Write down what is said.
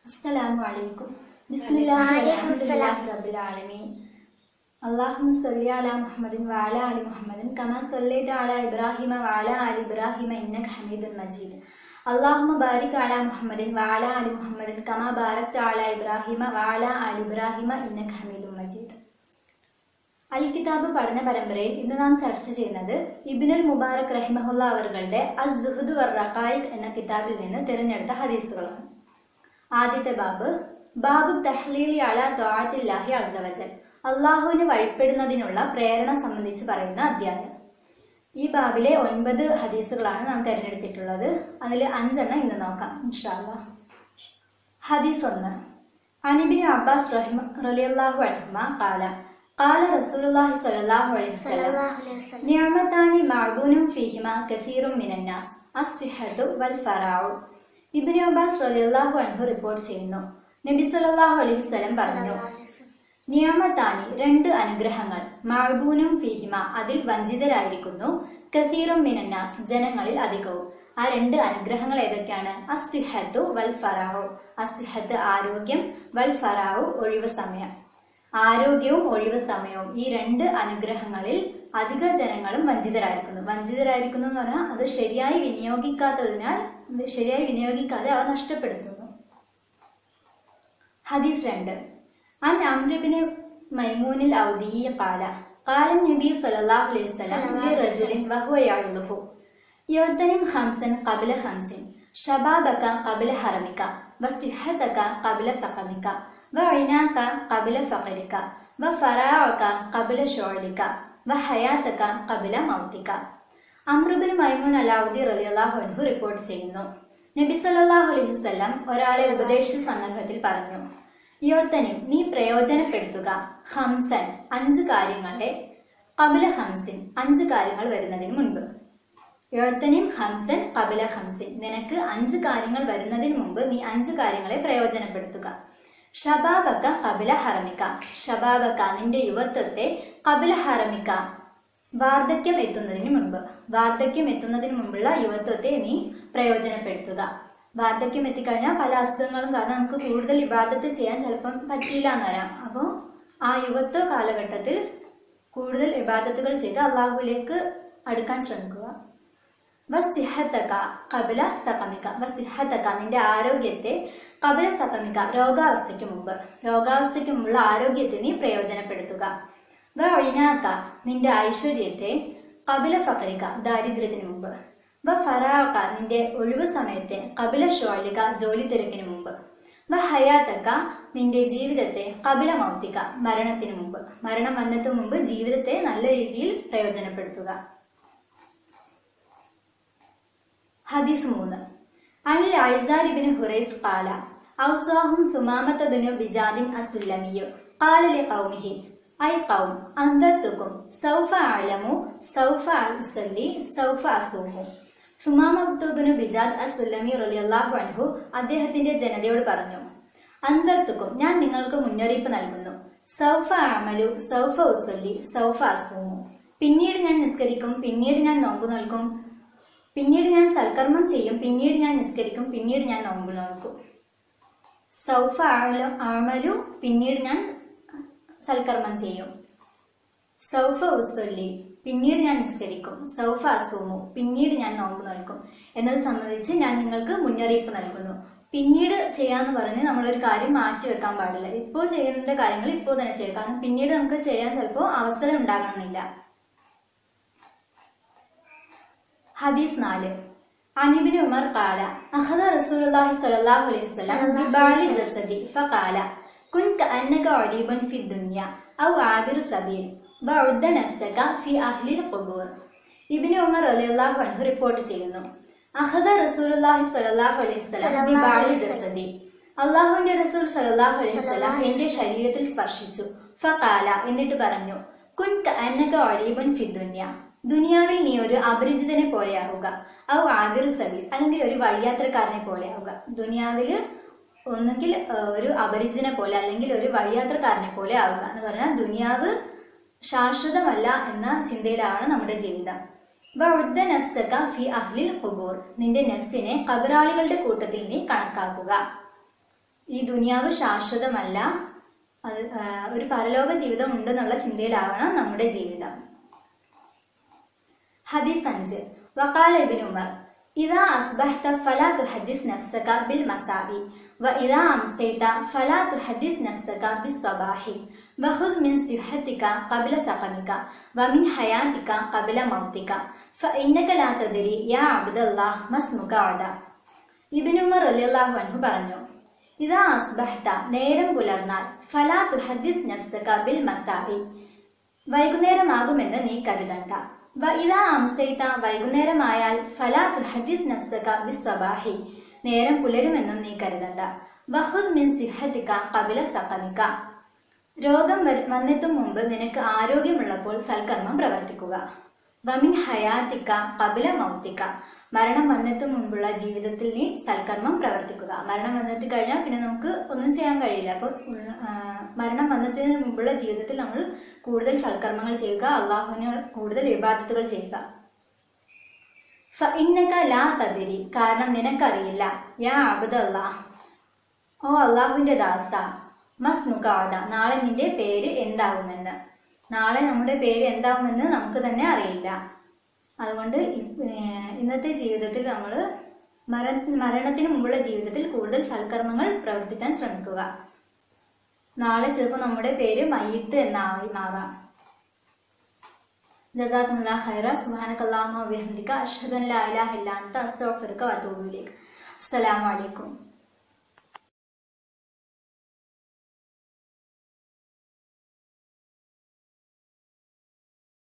السلام عليكم بسم الله وعليكم والحمد السلام. لله رب العالمين اللهم صل على محمد وعلى آل محمد كما صليت على إبراهيم وعلى آل إبراهيم إنك حميد مجيد اللهم بارك على محمد وعلى آل محمد كما باركت على إبراهيم وعلى آل إبراهيم إنك حميد مجيد അൽ കിതാബ് പഠന പരമ്പരയിൽ ഇന്ന് നാം ചർച്ച ചെയ്യുന്നത് ഇബിനുൽ മുബാറക് റഹിമഹുല്ല അവറുകളുടെ അസ് സുഹുദ് വർ റഖായിഖ് എന്ന കിതാബിൽ നിന്ന് തിരഞ്ഞെടുത്ത ഹദീസുകളാണ് ആദ്യത്തെ ബാബ് ബാബു തഹ്ലീലി അല ത്വാത്തില്ലാഹി അസവജൽ അള്ളാഹുവിന് വഴിപ്പെടുന്നതിനുള്ള പ്രേരണ സംബന്ധിച്ച് പറയുന്ന അധ്യായം ഈ ബാബിലെ ഒൻപത് ഹദീസുകളാണ് നാം തിരഞ്ഞെടുത്തിട്ടുള്ളത് അതിൽ അഞ്ചെണ്ണം ഇന്ന് നോക്കാം ഇൻഷാല്ല ഹദീസ് ഒന്ന് അനിബിന് അബ്ബാസ് റഹിമ റലിയല്ലാഹു അൻഹുമ കാല قال رسول الله صلى الله عليه وسلم സല്ലല്ലാഹു അലൈഹി വസല്ലം നിയമത്താനി മഅബൂനും ഫീഹിമ കസീറും മിനന്നാസ് അസ്വിഹത്തു വൽ ഫറാഉ ഇബ്നു അബ്ബാസ് റളിയല്ലാഹു അൻഹു റിപ്പോർട്ട് ചെയ്യുന്നു നബി സല്ലല്ലാഹു അലൈഹി വസല്ലം പറഞ്ഞു സല്ലല്ലാഹു അലൈഹി വസല്ലം നിയമത്താനി രണ്ട് അനുഗ്രഹങ്ങൾ മഅബൂനും ഫീഹിമ അതിൽ വഞ്ചിതരായിരിക്കുന്നു കസീറും മിനന്നാസ് ജനങ്ങളിൽ അധികവും ആ രണ്ട് അനുഗ്രഹങ്ങൾ ഏതൊക്കെയാണ് അസ്വിഹത്തു വൽ ഫറാഉ അസ്വിഹത്ത് ആരോഗ്യം വൽ ഫറാഉ ഒഴിവ് സമയം ആരോഗ്യവും ഒഴിവ് സമയവും ഈ രണ്ട് അനുഗ്രഹങ്ങളിൽ അധിക ജനങ്ങളും വഞ്ചിതരായിരിക്കുന്നു വഞ്ചിതരായിരിക്കുന്നു എന്ന് പറഞ്ഞാൽ അത് ശരിയായി വിനിയോഗിക്കാത്തതിനാൽ ശരിയായി വിനിയോഗിക്കാതെ അവ നഷ്ടപ്പെടുത്തുന്നു ഹദീസ് രണ്ട് അൻ അമ്രിബിന് മൈമൂനിൽ ഔദിയ കാല قال النبي صلى الله عليه وسلم لرجل وهو يعظه يغتنم خمسا قبل خمس شبابك قبل حرمك وصحتك قبل سقمك وعناك قبل فقرك وفراعك قبل شعلك وحياتك قبل موتك അമ്രുബിൻ മൈമൂൻ അലാവുദ്ദി റളിയല്ലാഹു അൻഹു റിപ്പോർട്ട് ചെയ്യുന്നു നബി സല്ലല്ലാഹു അലൈഹി വസല്ലം ഒരാളെ ഉപദേശിച്ച സന്ദർഭത്തിൽ പറഞ്ഞു യോത്തനിം നീ പ്രയോജനപ്പെടുത്തുക ഹംസൻ അഞ്ച് കാര്യങ്ങളെ കപില ഹംസിൻ അഞ്ച് കാര്യങ്ങൾ വരുന്നതിന് മുൻപ് യോത്തനിം ഹംസൻ കപില ഹംസിൻ നിനക്ക് അഞ്ച് കാര്യങ്ങൾ വരുന്നതിന് മുമ്പ് നീ അഞ്ച് കാര്യങ്ങളെ പ്രയോജനപ്പെടുത്തുക ഷബാബക്ക കപില ഹറമിക്ക ഷബാബക്ക നിന്റെ യുവത്വത്തെ കപില ഹറമിക്ക വാർദ്ധക്യം എത്തുന്നതിന് മുൻപ് വാർദ്ധക്യം എത്തുന്നതിന് മുമ്പുള്ള യുവത്വത്തെ നീ പ്രയോജനപ്പെടുത്തുക വാർദ്ധക്യം എത്തിക്കഴിഞ്ഞാൽ പല അസുഖങ്ങളും കാരണം നമുക്ക് കൂടുതൽ ഇബാദത്ത് ചെയ്യാൻ ചിലപ്പം പറ്റിയില്ല എന്ന് വരാം അപ്പോൾ ആ യുവത്വ കാലഘട്ടത്തിൽ കൂടുതൽ ഇബാദത്തുകൾ ചെയ്ത് അള്ളാഹുവിലേക്ക് അടുക്കാൻ ശ്രമിക്കുക വസിഹത്തക കപില സകമിക വസിഹത്തക നിന്റെ ആരോഗ്യത്തെ കപില സകമിക രോഗാവസ്ഥയ്ക്ക് മുമ്പ് രോഗാവസ്ഥയ്ക്ക് മുമ്പുള്ള ആരോഗ്യത്തെ നീ പ്രയോജനപ്പെടുത്തുക വഴിനാക്ക നിന്റെ ഐശ്വര്യത്തെ കപില ഫകരിക ദാരിദ്ര്യത്തിന് മുമ്പ് വ ഫറാക്ക നിന്റെ ഒഴിവു സമയത്തെ കപില ഷോളിക ജോലി തിരക്കിന് മുമ്പ് വ ഹയാത്തക്ക നിന്റെ ജീവിതത്തെ കപില മൗത്തിക മരണത്തിന് മുമ്പ് മരണം വന്നതിന് മുമ്പ് ജീവിതത്തെ നല്ല രീതിയിൽ പ്രയോജനപ്പെടുത്തുക ഹദീസ് മൂന്ന് അനിൽ അഴിസാരിബിന് ഹുറൈസ് കാല ഔസാഹും സുമാമത്ത ബിനു ബിജാദിൻ അസുല്ലമിയു قال لقومه أي قوم أنذرتكم سوف أعلم سوف أصلي سوف أصوم സുമാമബ്ദുബിനു ബിജാദ് അസുല്ലമി റളിയല്ലാഹു അൻഹു അദ്ദേഹത്തിന്റെ ജനതയോട് പറഞ്ഞു അന്തർത്തുക്കും ഞാൻ നിങ്ങൾക്ക് മുന്നറിയിപ്പ് നൽകുന്നു സൗഫ അമലു സൗഫ ഉസല്ലി സൗഫ അസൂമു പിന്നീട് ഞാൻ നിസ്കരിക്കും പിന്നീട് ഞാൻ നോമ്പ് നോൽക്കും പിന്നീട് ഞാൻ സൽക്കർമ്മം ചെയ്യും പിന്നീട് ഞാൻ നിസ്കരിക്കും പിന്നീട് ഞാൻ നോമ്പ് നോൽക്കും സൗഫ ആമലു- ആമലു പിന്നീട് ഞാൻ സൽക്കർമ്മം ചെയ്യും സൗഫ ഉസൊല്ലി പിന്നീട് ഞാൻ നിസ്കരിക്കും സൗഫ അസൂമു പിന്നീട് ഞാൻ നോമ്പ് നോൽക്കും എന്നത് സംബന്ധിച്ച് ഞാൻ നിങ്ങൾക്ക് മുന്നറിയിപ്പ് നൽകുന്നു പിന്നീട് ചെയ്യാന്ന് പറഞ്ഞ് നമ്മളൊരു കാര്യം മാറ്റി വെക്കാൻ പാടില്ല ഇപ്പോൾ ചെയ്യേണ്ട കാര്യങ്ങൾ ഇപ്പോൾ തന്നെ ചെയ്യുക കാരണം പിന്നീട് നമുക്ക് ചെയ്യാൻ ചിലപ്പോൾ അവസരം ഉണ്ടാകണമെന്നില്ല ഹദീസ് നാല് അനിബിന് ഉമർ കാല അഹദ റസൂലുള്ളാഹി സ്വല്ലല്ലാഹു അലൈഹി വസല്ലം ബിബാലി ജസദി ഫഖാല കുൻ കഅന്നക അരീബൻ ഫി ദുനിയ ഔ ആബിറു സബീൽ വഉദ്ദ നഫ്സക ഫി അഹ്ലിൽ ഖുബൂർ ഇബ്നു ഉമർ റളിയല്ലാഹു അൻഹു റിപ്പോർട്ട് ചെയ്യുന്നു അഹദ റസൂലുള്ളാഹി സ്വല്ലല്ലാഹു അലൈഹി വസല്ലം സ്വല്ലല്ലാഹു ബിബാലി അലൈഹി വസല്ലം. ജസദി അള്ളാഹുവിന്റെ റസൂൽ സല്ലല്ലാഹു അലൈഹി വസല്ലം സല്ലല്ലാഹു എന്റെ ശരീരത്തിൽ സ്പർശിച്ചു ഫഖാല എന്നിട്ട് പറഞ്ഞു കുൻ കഅന്നക അരീബൻ ഫി ദുനിയ ദുനിയാവിൽ നീ ഒരു അപരിചിതനെ പോലെയാവുക ഔ ആബിർ സബീൽ അല്ലെങ്കിൽ ഒരു വഴിയാത്രക്കാരനെ പോലെയാവുക ദുനിയാവിൽ ഒന്നുകിൽ ഏഹ്, ഒരു അപരിചിതനെ പോലെ അല്ലെങ്കിൽ ഒരു വഴിയാത്രക്കാരനെ പോലെ ആവുക എന്ന് പറഞ്ഞാൽ ദുനിയാവ് ശാശ്വതമല്ല എന്ന ചിന്തയിലാണ് നമ്മുടെ ജീവിതം വഴുദ്ദ നഫ്സക ഫി അഹ്ലിൽ ഖുബൂർ നിന്റെ നഫ്സിനെ കബറാളികളുടെ കൂട്ടത്തിൽ നീ കണക്കാക്കുക ഈ ദുനിയാവ് ശാശ്വതമല്ല അത് ആ, ഒരു പരലോക ജീവിതം ഉണ്ടെന്നുള്ള ചിന്തയിലാവണം നമ്മുടെ ജീവിതം ഹദീസ് അഞ്ച് വക്കാല ഇബിൻ ഉമർ إذا أصبحت فلا تحدث نفسك بالمساء وإذا أمسيت فلا تحدث نفسك بالصباح وخذ من صحتك قبل سقمك ومن حياتك قبل موتك فإنك لا تدري يا عبد الله ما اسمك غدا ഇബിൻ ഉമർ റളിയല്ലാഹു അൻഹു പറഞ്ഞു ഇതാ അസ്ബഹ്ത നേരം പുലർന്നാൽ ഫലാ തുഹദ്ദിസ് നഫ്സക ബിൽ മസാഇ വൈകുന്നേരമാകുമെന്ന് നീ കരുതണ്ട വ ഇതാ അംസൈത വൈകുന്നേരമായാൽ ഫലാ തുഹദ്ദിസ് നഫ്സക ബിസ് സ്വബാഹി നേരം പുലരുമെന്നും നീ കരുതണ്ട വഹുദ് മിൻ സിഹത്തിക കപില സഖമിക രോഗം വര- വന്നെത്തും മുമ്പ് നിനക്ക് ആരോഗ്യമുള്ളപ്പോൾ സൽക്കർമ്മം പ്രവർത്തിക്കുക വമിൻ ഹയാത്തിക്ക കപില മൗത്തിക്ക മരണം വന്നെത്തും മുൻപുള്ള ജീവിതത്തിൽ നീ സൽക്കർമ്മം പ്രവർത്തിക്കുക മരണം വന്നെത്തി കഴിഞ്ഞാൽ പിന്നെ നമുക്ക് ഒന്നും ചെയ്യാൻ കഴിയില്ല അപ്പോൾ മരണം വന്നതിന് മുമ്പുള്ള ജീവിതത്തിൽ നമ്മൾ കൂടുതൽ സൽക്കർമ്മങ്ങൾ ചെയ്യുക അള്ളാഹുവിന് കൂടുതൽ വിവാദത്തുകൾ ചെയ്യുക ഫഇന്നക ലാ തദിരി കാരണം നിനക്കറിയില്ല യാ അബ്ദല്ലാ ഓ അള്ളാഹുവിന്റെ ദാസ മസ്മുഖാദ നാളെ നിന്റെ പേര് എന്താകുമെന്ന് നാളെ നമ്മുടെ പേര് എന്താകുമെന്ന് നമുക്ക് തന്നെ അറിയില്ല അതുകൊണ്ട് ഇ- ഏഹ് ഇന്നത്തെ ജീവിതത്തിൽ നമ്മൾ മര മരണത്തിന് മുമ്പുള്ള ജീവിതത്തിൽ കൂടുതൽ സൽക്കർമ്മങ്ങൾ പ്രവർത്തിക്കാൻ ശ്രമിക്കുക നാളെ ചിലപ്പോൾ നമ്മുടെ പേര് മയ്യത്ത് എന്നായി മാറാം ജസാക്കുമുല്ലാ ഖൈറ സുബ്ഹാനകല്ലാഹുമ്മ വബിഹംദിക അഷ്ഹദു അൻ ലാ ഇലാഹ ഇല്ല അൻത അസ്തഗ്ഫിറുക വഅതൂബു ഇലൈക് അസ്സലാമു അലൈക്കും